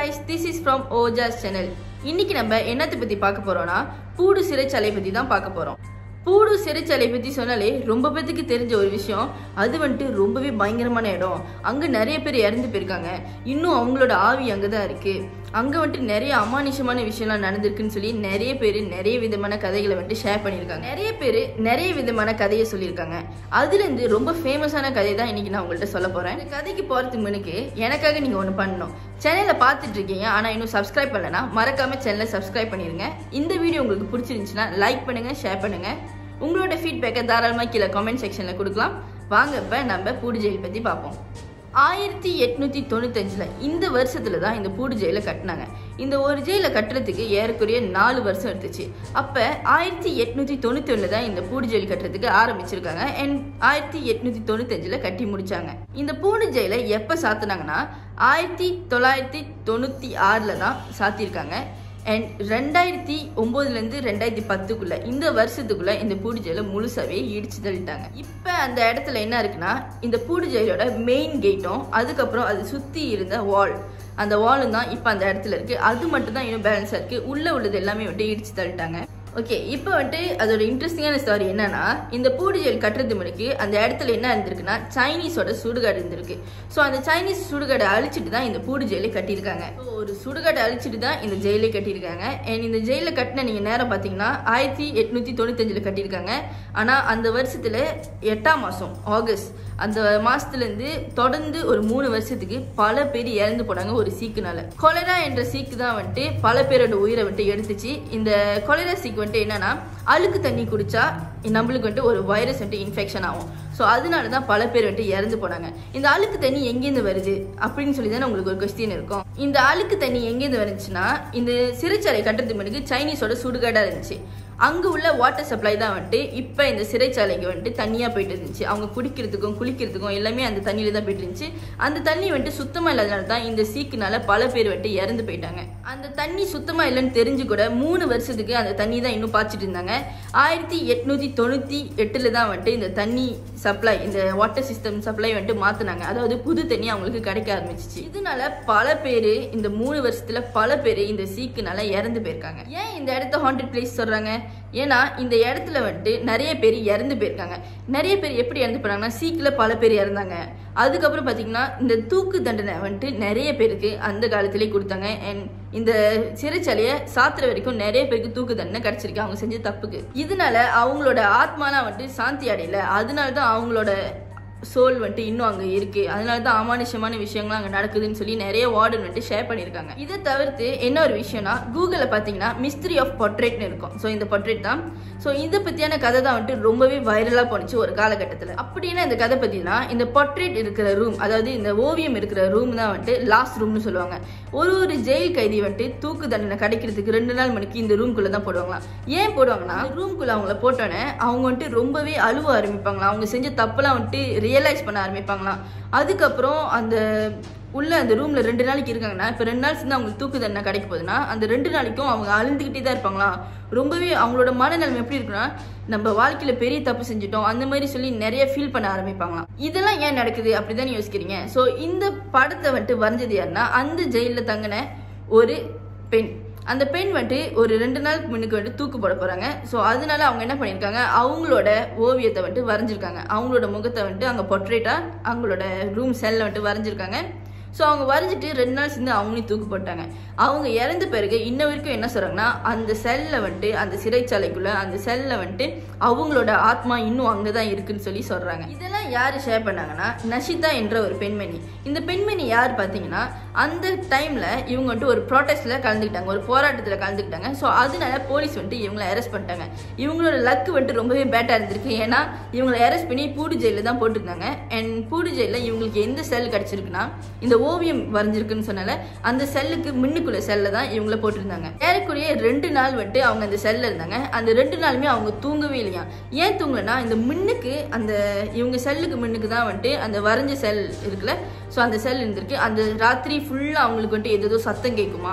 guys this is from Ojas channel இன்னைக்கு நம்ம என்னத்தை பத்தி பார்க்க போறோம்னா பூடு சிறைச்சாலை பத்தி தான் பார்க்க போறோம் பூடு சிறைச்சாலை பத்தி சொன்னாலே ரொம்ப பேத்துக்கு தெரிஞ்ச ஒரு விஷயம் அது வந்துட்டு ரொம்பவே பயங்கரமான இடம் அங்க நிறைய பேர் இறந்து போயிருக்காங்க இன்னும் அவங்களோட ஆவி அங்கதான் இருக்கு அங்க வந்துட்டு நிறைய அமானுஷமான விஷயம்லாம் நடந்திருக்குன்னு சொல்லி நிறைய பேர் நிறைய விதமான கதைகளை வந்துட்டு ஷேர் பண்ணியிருக்காங்க நிறைய பேர் நிறைய விதமான கதையை சொல்லியிருக்காங்க அதுல இருந்து ரொம்ப ஃபேமஸான கதை தான் இன்னைக்கு நான் உங்கள்கிட்ட சொல்ல போறேன் இந்த கதைக்கு போறதுக்கு முன்னுக்கு எனக்காக நீங்க ஒன்று பண்ணணும் சேனலை பார்த்துட்டு இருக்கீங்க ஆனா இன்னும் சப்ஸ்கிரைப் பண்ணலனா மறக்காம சேனலை சப்ஸ்கிரைப் பண்ணிருங்க இந்த வீடியோ உங்களுக்கு பிடிச்சிருந்துச்சுன்னா லைக் பண்ணுங்க ஷேர் பண்ணுங்க உங்களோட ஃபீட்பேக்கை தாராளமாக கீழே கமெண்ட் செக்ஷனில் கொடுக்கலாம் வாங்க இப்போ நம்ம பூடு ஜெயில் பற்றி பார்ப்போம் ஆயிரத்தி எட்நூத்தி தொண்ணூத்தஞ்சுல இந்த வருஷத்துல தான் இந்த பூடு ஜெயில கட்டினாங்க இந்த ஒரு ஜெயில கட்டுறதுக்கு ஏறக்குறைய நாலு வருஷம் எடுத்துச்சு அப்ப ஆயிரத்தி எட்நூத்தி தொண்ணூத்தி ஒண்ணுல தான் இந்த பூடு ஜெயில் கட்டுறதுக்கு ஆரம்பிச்சிருக்காங்க அண்ட் ஆயிரத்தி எட்நூத்தி தொண்ணூத்தஞ்சுல கட்டி முடிச்சாங்க இந்த பூடு ஜெயில எப்ப சாத்துனாங்கன்னா ஆயிரத்தி தொள்ளாயிரத்தி தொண்ணூத்தி ஆறுல தான் சாத்தியிருக்காங்க அண்ட் ரெண்டாயிரத்தி ஒம்போதுலேருந்து ரெண்டாயிரத்தி பத்துக்குள்ள இந்த வருஷத்துக்குள்ள இந்த பூடு ஜெயில முழுசாவே இடிச்சு தள்ளிட்டாங்க இப்போ அந்த இடத்துல என்ன இருக்குன்னா இந்த பூடு ஜெயிலோட மெயின் கேட்டும் அதுக்கப்புறம் அது சுற்றி இருந்த வால் அந்த வாலும் தான் இப்போ அந்த இடத்துல இருக்கு அது மட்டும் தான் இன்னும் பேலன்ஸாக இருக்கு உள்ள உள்ளது எல்லாமே வந்துட்டு இடிச்சு தள்ளிட்டாங்க ஓகே இப்போ வந்துட்டு அதோட இன்ட்ரெஸ்டிங்கான ஸ்டாரி என்னன்னா இந்த பூடு ஜெயில் கட்டுறது முன்னாடி அந்த இடத்துல என்ன இருந்திருக்குன்னா சைனீஸோட சுடுகாடு இருந்திருக்கு ஸோ அந்த சைனீஸ் சுடுகாடை அழிச்சிட்டு தான் இந்த பூடு ஜெயிலை கட்டியிருக்காங்க ஸோ ஒரு சுடுகாடை அழிச்சிட்டு தான் இந்த ஜெயிலை கட்டியிருக்காங்க அண்ட் இந்த ஜெயிலில் கட்டின நீங்கள் நேரம் பார்த்தீங்கன்னா ஆயிரத்தி எட்நூற்றி தொண்ணூத்தஞ்சில் கட்டியிருக்காங்க ஆனால் அந்த வருஷத்தில் எட்டாம் மாதம் ஆகஸ்ட் அந்த மாசத்துலேருந்து தொடர்ந்து ஒரு மூணு வருஷத்துக்கு பல பேர் இறந்து போனாங்க ஒரு சீக்குனால கொலரா என்ற சீக்கு தான் வந்துட்டு பல பேரோட உயிரை வந்துட்டு எடுத்துச்சு இந்த கொலரா சீக்கு வந்துட்டு என்னன்னா அழுக்கு தண்ணி குடிச்சா நம்மளுக்கு வந்துட்டு ஒரு வைரஸ் வந்துட்டு இன்ஃபெக்ஷன் ஆகும் ஸோ அதனால தான் பல பேர் வந்துட்டு இறந்து போனாங்க இந்த அழுக்கு தண்ணி எங்கேருந்து வருது அப்படின்னு சொல்லி தானே உங்களுக்கு ஒரு கொஸ்டின் இருக்கும் இந்த அழுக்கு தண்ணி எங்கேருந்து வந்துச்சுன்னா இந்த சிறைச்சாலை கட்டுறதுக்கு முன்னாடி சைனீஸோட சுடுகாடாக இருந்துச்சு அங்கே உள்ள வாட்டர் சப்ளை தான் வந்துட்டு இப்போ இந்த சிறைச்சாலைக்கு வந்துட்டு தண்ணியாக போயிட்டு இருந்துச்சு அவங்க குடிக்கிறதுக்கும் குளிக்கிறதுக்கும் எல்லாமே அந்த தண்ணியில தான் போயிட்டு இருந்துச்சு அந்த தண்ணி வந்துட்டு சுத்தமாக இல்லாதனால தான் இந்த சீக்குனால பல பேர் வந்துட்டு இறந்து போயிட்டாங்க அந்த தண்ணி சுத்தமாக இல்லைன்னு தெரிஞ்சு கூட மூணு வருஷத்துக்கு அந்த தண்ணி தான் இன்னும் பாய்ச்சிட்டு இருந்தாங்க ஆயிரத்தி எட்நூற்றி தொண்ணூற்றி எட்டில் தான் வந்துட்டு இந்த தண்ணி சப்ளை இந்த வாட்டர் சிஸ்டம் சப்ளை வந்துட்டு மாற்றினாங்க அதாவது புது தண்ணி அவங்களுக்கு கிடைக்க ஆரம்பிச்சிச்சு இதனால பல பேர் இந்த மூணு வருஷத்துல பல பேர் இந்த சீக்குனால இறந்து போயிருக்காங்க ஏன் இந்த இடத்த ஹாண்டட் பிளேஸ் சொல்றாங்க ஏன்னா இந்த இடத்துல வந்துட்டு நிறைய பேர் இறந்து போயிருக்காங்க நிறைய பேர் எப்படி இறந்து போனாங்கன்னா சீக்கில் பல பேர் இறந்தாங்க அதுக்கப்புறம் பார்த்தீங்கன்னா இந்த தூக்கு தண்டனை வந்துட்டு நிறைய பேருக்கு அந்த காலத்திலே கொடுத்தாங்க அண்ட் இந்த சிறைச்சாலையை சாத்துற வரைக்கும் நிறைய பேருக்கு தூக்கு தண்டனை கிடைச்சிருக்கு அவங்க செஞ்ச தப்புக்கு இதனால அவங்களோட ஆத்மாலாம் வந்துட்டு சாந்தி அடையல அதனால தான் அவங்களோட சோல் வந்துட்டு இன்னும் அங்கே இருக்கு அதனால தான் அமானுஷமான விஷயங்கள்லாம் அங்கே நடக்குதுன்னு சொல்லி நிறைய வார்டன் வந்துட்டு ஷேர் பண்ணியிருக்காங்க இதை தவிர்த்து என்ன ஒரு விஷயம்னா கூகுளில் பார்த்தீங்கன்னா மிஸ்ட்ரி ஆஃப் பொட்ரேட்னு இருக்கும் ஸோ இந்த பொட்ரேட் தான் ஸோ இதை பற்றியான கதை தான் வந்துட்டு ரொம்பவே வைரலாக போணுச்சு ஒரு காலகட்டத்தில் அப்படின்னா இந்த கதை பற்றினா இந்த பொட்ரேட் இருக்கிற ரூம் அதாவது இந்த ஓவியம் இருக்கிற ரூம் தான் வந்துட்டு லாஸ்ட் ரூம்னு சொல்லுவாங்க ஒரு ஒரு ஜெயில் கைதி வந்துட்டு தூக்கு தண்டனை கிடைக்கிறதுக்கு ரெண்டு நாள் மணிக்கு இந்த ரூம்குள்ளே தான் போடுவாங்களாம் ஏன் போடுவாங்கன்னா ரூம்குள்ளே அவங்கள போட்டோன்னே அவங்க வந்துட்டு ரொம்பவே அழுவ ஆரம்பிப்பாங்களாம் அவங்க செஞ்ச தப்பெல்லாம் வந்துட்டு ரியலைஸ் பண்ண ஆரம்பிப்பாங்களாம் அதுக்கப்புறம் அந்த உள்ள அந்த ரூம்ல ரெண்டு நாளைக்கு இருக்காங்கன்னா இப்போ ரெண்டு நாள் சேர்ந்து அவங்களுக்கு தூக்கு தண்டனை கிடைக்க போகுதுன்னா அந்த ரெண்டு நாளைக்கும் அவங்க அழுந்துக்கிட்டே தான் இருப்பாங்களாம் ரொம்பவே அவங்களோட மனநிலைமை எப்படி இருக்குன்னா நம்ம வாழ்க்கையில பெரிய தப்பு செஞ்சுட்டோம் அந்த மாதிரி சொல்லி நிறைய ஃபீல் பண்ண ஆரம்பிப்பாங்களாம் இதெல்லாம் ஏன் நடக்குது அப்படிதான் யோசிக்கிறீங்க ஸோ இந்த படத்தை வந்துட்டு வரைஞ்சது யாருன்னா அந்த ஜெயிலில் தங்கின ஒரு பெண் அந்த பெண் வந்துட்டு ஒரு ரெண்டு நாளுக்கு முன்னுக்கு வந்துட்டு தூக்கு போட போறாங்க ஸோ அதனால அவங்க என்ன பண்ணியிருக்காங்க அவங்களோட ஓவியத்தை வந்துட்டு வரைஞ்சிருக்காங்க அவங்களோட முகத்தை வந்துட்டு அங்கே பொட்ரேட்டா அவங்களோட ரூம் செல்ல வந்துட்டு வரைஞ்சிருக்காங்க ஸோ அவங்க வரைஞ்சிட்டு ரெண்டு நாள் சேர்ந்து அவங்களையும் தூக்கு போட்டாங்க அவங்க இறந்த பிறகு இன்ன வரைக்கும் என்ன சொல்றாங்கன்னா அந்த செல்ல வந்துட்டு அந்த சிறைச்சாலைக்குள்ள அந்த செல்ல வந்துட்டு அவங்களோட ஆத்மா இன்னும் அங்கே தான் இருக்குன்னு சொல்லி சொல்றாங்க இதெல்லாம் யார் ஷேர் பண்ணாங்கன்னா நஷிதா என்ற ஒரு பெண்மணி இந்த பெண்மணி யார் பார்த்தீங்கன்னா அந்த டைம்ல இவங்க வந்துட்டு ஒரு ப்ராட்டஸ்ட்ல கலந்துக்கிட்டாங்க ஒரு போராட்டத்தில் கலந்துக்கிட்டாங்க ஸோ அதனால போலீஸ் வந்துட்டு இவங்களை அரெஸ்ட் பண்ணிட்டாங்க இவங்களோட லக் வந்துட்டு ரொம்பவே பேட்டா இருந்திருக்கு ஏன்னா இவங்களை அரெஸ்ட் பண்ணி பூடு ஜெயிலில் தான் போட்டிருந்தாங்க அண்ட் பூடு ஜெயிலில் இவங்களுக்கு எந்த செல் கிடைச்சிருக்குன்னா இந்த ஓவியம் வரைஞ்சிருக்குன்னு சொன்னால அந்த செல்லுக்கு மின்னுக்குள்ள செல்ல தான் இவங்கள போட்டிருந்தாங்க ஏறக்குறைய ரெண்டு நாள் வந்துட்டு அவங்க அந்த செல்ல இருந்தாங்க அந்த ரெண்டு நாளுமே அவங்க தூங்கவே இல்லையா ஏன் தூங்கலன்னா இந்த மின்னுக்கு அந்த இவங்க செல்லுக்கு மின்னுக்கு தான் வந்துட்டு அந்த வரைஞ்ச செல் இருக்குல்ல ஸோ அந்த செல் இருந்திருக்கு அந்த ராத்திரி ஃபுல்லாக அவங்களுக்கு வந்துட்டு ஏதோ சத்தம் கேட்குமா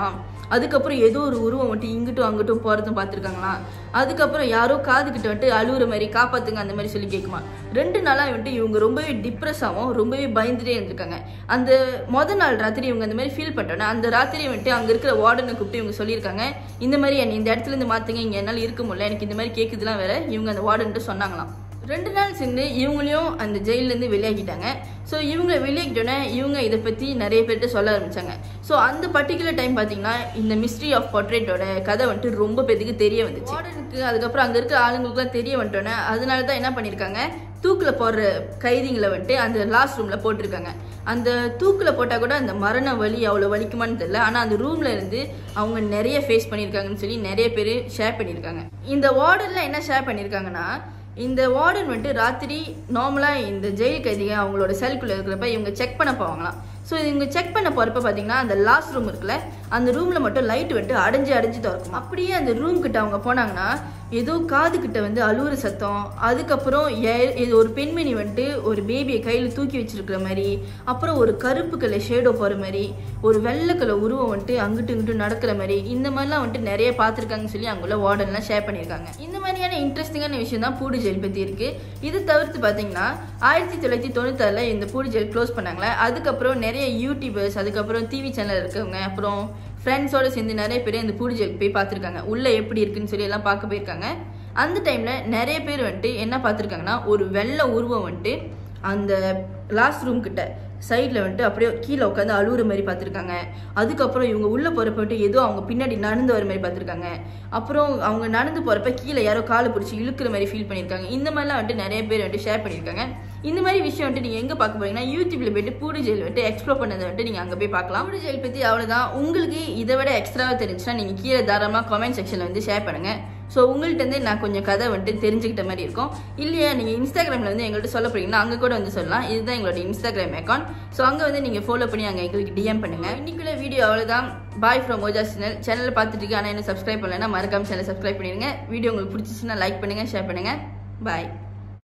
அதுக்கப்புறம் ஏதோ ஒரு உருவம் வந்துட்டு இங்கிட்டும் அங்கிட்டும் போகிறதும் பார்த்துருக்காங்களாம் அதுக்கப்புறம் யாரோ காது கிட்ட வந்துட்டு அழுகுற மாதிரி காப்பாத்துங்க அந்த மாதிரி சொல்லி கேட்குமா ரெண்டு நாளாக வந்துட்டு இவங்க ரொம்பவே டிப்ரெஸ் ஆகும் ரொம்பவே பயந்துட்டே இருந்திருக்காங்க அந்த முத நாள் ராத்திரி இவங்க அந்த மாதிரி ஃபீல் பண்ணிட்டோன்னே அந்த ராத்திரி வந்துட்டு அங்கே இருக்கிற வார்டனை கூப்பிட்டு இவங்க சொல்லியிருக்காங்க இந்த மாதிரி என்னை இந்த இடத்துல இருந்து மாற்றுங்க இங்கே என்னால் இருக்க முடியல எனக்கு இந்த மாதிரி கேட்குதுலாம் வேற இவங்க அந்த வார்டன்ட்டு சொன்னாங்களாம் ரெண்டு நாள் சேர்ந்து இவங்களையும் அந்த ஜெயிலேருந்து வெளியாக்கிட்டாங்க ஸோ இவங்களை வெளியாக்கிட்டோன்னே இவங்க இதை பற்றி நிறைய பேர்கிட்ட சொல்ல ஆரம்பிச்சாங்க ஸோ அந்த பர்டிகுலர் டைம் பார்த்தீங்கன்னா இந்த மிஸ்ட்ரி ஆஃப் portraitஓட கதை வந்துட்டு ரொம்ப பேருக்கு தெரிய வந்துச்சு வார்டனுக்கு அதுக்கப்புறம் அங்கே இருக்கிற ஆளுங்களுக்குலாம் தெரிய வந்துட்டோன்னே அதனால தான் என்ன பண்ணியிருக்காங்க தூக்கில் போடுற கைதிங்களை வந்துட்டு அந்த லாஸ்ட் ரூமில் போட்டிருக்காங்க அந்த தூக்கில் போட்டால் கூட அந்த மரண வலி அவ்வளோ வலிக்குமான்னு தெரியல ஆனால் அந்த ரூமில் இருந்து அவங்க நிறைய ஃபேஸ் பண்ணியிருக்காங்கன்னு சொல்லி நிறைய பேர் ஷேர் பண்ணியிருக்காங்க இந்த வார்டனில் என்ன ஷேர் பண்ணியிருக்காங்கன்னா இந்த வார்டன் வந்துட்டு ராத்திரி நார்மலாக இந்த ஜெயில் கைதிக அவங்களோட செல்குள்ளே இருக்கிறப்ப இவங்க செக் பண்ண போவாங்களாம் ஸோ இவங்க செக் பண்ண போகிறப்ப பார்த்தீங்கன்னா அந்த லாஸ்ட் ரூம் இருக்குல்ல அந்த ரூமில் மட்டும் லைட் வந்துட்டு அடைஞ்சு அடைஞ்சு திறக்கும் அப்படியே அந்த ரூம் கிட்ட அவங்க போனாங்கன்னா ஏதோ காது கிட்ட வந்து அழுவுற சத்தம் அதுக்கப்புறம் ஏ- இது ஒரு பெண்மணி வந்துட்டு ஒரு பேபியை கையில் தூக்கி வச்சிருக்கிற மாதிரி அப்புறம் ஒரு கருப்பு கலர் ஷேடோ போகிற மாதிரி ஒரு வெள்ளை கலர் உருவம் வந்துட்டு அங்கிட்டு இங்கிட்டு நடக்கிற மாதிரி இந்த மாதிரிலாம் வந்துட்டு நிறைய பார்த்துருக்காங்கன்னு சொல்லி அங்குள்ள வார்டன்லாம் ஷேர் பண்ணியிருக்காங்க இந்த மாதிரியான இன்ட்ரெஸ்டிங்கான விஷயம் தான் பூடி ஜெயில் பற்றி இருக்குது இது தவிர்த்து பார்த்தீங்கன்னா ஆயிரத்தி தொள்ளாயிரத்தி தொண்ணூத்தாறில் இந்த பூடி ஜெயில் க்ளோஸ் பண்ணாங்களே அதுக்கப்புறம் நிறைய யூடியூபர்ஸ் அதுக்கப்புறம் டிவி சேனல் இருக்கவங்க அப்புறம் ஃப்ரெண்ட்ஸோட சேர்ந்து நிறைய பேர் இந்த பூடி ஜெயிலுக்கு போய் பார்த்துருக்காங்க உள்ளே எப்படி இருக்குன்னு சொல்லி எல்லாம் பார்க்க போயிருக்காங்க அந்த டைமில் நிறைய பேர் வந்துட்டு என்ன பார்த்துருக்காங்கன்னா ஒரு வெள்ளை உருவம் வந்துட்டு அந்த லாஸ்ட் ரூம் கிட்ட சைடில் வந்துட்டு அப்படியே கீழே உட்காந்து அழுகுற மாதிரி பார்த்துருக்காங்க அதுக்கப்புறம் இவங்க உள்ளே போகிறப்ப வந்துட்டு ஏதோ அவங்க பின்னாடி நடந்து வர மாதிரி பார்த்துருக்காங்க அப்புறம் அவங்க நடந்து போகிறப்ப கீழே யாரோ காலை பிடிச்சி இழுக்கிற மாதிரி ஃபீல் பண்ணியிருக்காங்க இந்த மாதிரிலாம் வந்துட்டு நிறைய பேர் வந்துட்டு ஷேர் பண்ணியிருக்காங்க இந்த மாதிரி விஷயம் வந்துட்டு நீங்கள் எங்கே பார்க்க போறீங்கன்னா யூடியூப்ல போயிட்டு பூடி ஜெயில் வந்துட்டு எக்ஸ்ப்ளோர் பண்ணதை வந்துட்டு நீங்கள் அங்கே போய் பார்க்கலாம் பூடி ஜெயில் பற்றி அவ்வளோதான் உங்களுக்கு இதை விட எக்ஸ்ட்ராவாக தெரிஞ்சுன்னா நீங்கள் கீழே தாராளமாக கமெண்ட் செக்ஷனில் வந்து ஷேர் பண்ணுங்கள் ஸோ உங்கள்கிட்ட இருந்து நான் கொஞ்சம் கதை வந்துட்டு தெரிஞ்சுக்கிட்ட மாதிரி இருக்கும் இல்லையா நீங்கள் இன்ஸ்டாகிராமில் வந்து எங்கள்கிட்ட சொல்ல போறீங்கன்னா அங்கே கூட வந்து சொல்லலாம் இதுதான் எங்களோட இன்ஸ்டாகிராம் அக்கௌண்ட் ஸோ அங்கே வந்து நீங்கள் ஃபாலோ பண்ணி அங்கே எங்களுக்கு டிஎம் பண்ணுங்கள் இன்னைக்குள்ள வீடியோ அவ்வளோதான் பாய் ஃப்ரம் மோஜா சேனல் சேனலில் பார்த்துட்டு இருக்கு ஆனால் என்ன சப்ஸ்கிரைப் பண்ணலைன்னா மறக்காம சேனல் சப்ஸ்கிரைப் பண்ணிடுங்க வீடியோ உங்களுக்கு பிடிச்சிச்சுன்னா லைக் பண்ணுங்கள் ஷேர் பண்ணுங்கள் பாய்